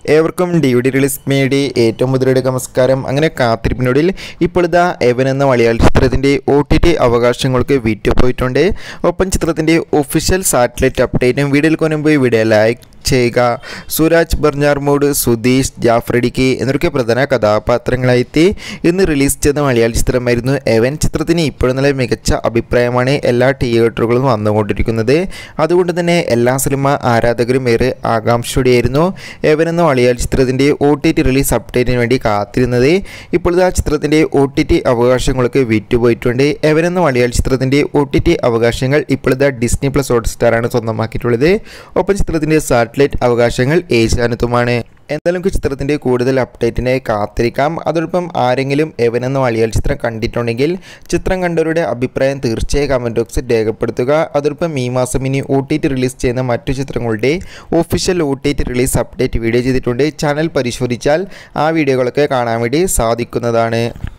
ഏവർക്കും D V D release മേടി ഏറ്റവും മുതലയുടെ നമസ്കാരം അങ്ങനെ കാത്തിരിപ്പിനൊടിൽ ഇപ്പോൾ ഇതാ എവൻ എന്ന മലയാള ചിത്രത്തിൻ്റെ ഒ ടി ടി അവകാശങ്ങൾക്ക് വിറ്റുപോയിട്ടുണ്ട് ഒപ്പം ചിത്രത്തിൻ്റെ ഒഫീഷ്യൽ സാറ്റലൈറ്റ് അപ്ഡേറ്റും വീഡിയോയിൽ കൊനുമ്പോൾ വീഡിയോ ലൈക്ക് ചെയ്യുക സുരാജ് ബർഞ്ഞാർമൂട് സുധീഷ് ജാഫ്രഡിക്ക് എന്നൊക്കെ പ്രധാന കഥാപാത്രങ്ങളായെത്തി ഇന്ന് റിലീസ് ചെയ്ത മലയാള ചിത്രമായിരുന്നു എവൻ ചിത്രത്തിന് ഇപ്പോഴും നല്ല മികച്ച അഭിപ്രായമാണ് എല്ലാ തിയേറ്ററുകളും വന്നുകൊണ്ടിരിക്കുന്നത് അതുകൊണ്ട് തന്നെ എല്ലാ സിനിമ ആരാധകരും ഏറെ ആകാംക്ഷയോടെയായിരുന്നു എവൻ എന്ന മലയാള ചിത്രത്തിൻ്റെ ഒ ടി ടി റിലീസ് അപ്ഡേറ്റിന് വേണ്ടി കാത്തിരുന്നത് ഇപ്പോഴത്തെ ആ ചിത്രത്തിൻ്റെ ഒ ടി ടി അവകാശങ്ങൾക്ക് വിറ്റുപോയിട്ടുണ്ട് എവൻ എന്ന മലയാള ചിത്രത്തിൻ്റെ ഒ ടി ടി അവകാശങ്ങൾ ഇപ്പോഴത്തെ ഡിസ്നി പ്ലസ് ഹോട്ട്സ്റ്റാറാണ് സ്വന്തമാക്കിയിട്ടുള്ളത് ഒപ്പം ചിത്രത്തിൻ്റെ സാറ്റലൈറ്റ് അവകാശങ്ങൾ ഏഷ്യാനെത്തുമാണ് എന്തായാലും നമുക്ക് ചിത്രത്തിൻ്റെ കൂടുതൽ അപ്ഡേറ്റിനെ കാത്തിരിക്കാം അതോടൊപ്പം ആരെങ്കിലും എവൻ എന്ന മലയാള ചിത്രം കണ്ടിട്ടുണ്ടെങ്കിൽ ചിത്രം കണ്ടവരുടെ അഭിപ്രായം തീർച്ചയായും കമൻറ്റ് ബോക്സിൽ രേഖപ്പെടുത്തുക അതോടൊപ്പം ഈ മാസം ഇനി ഒ ടി ടി റിലീസ് ചെയ്യുന്ന മറ്റു ചിത്രങ്ങളുടെ official O T T release update video ചെയ്തിട്ടുണ്ട് ചാനൽ പരിശോധിച്ചാൽ ആ വീഡിയോകളൊക്കെ കാണാൻ വേണ്ടി സാധിക്കുന്നതാണ്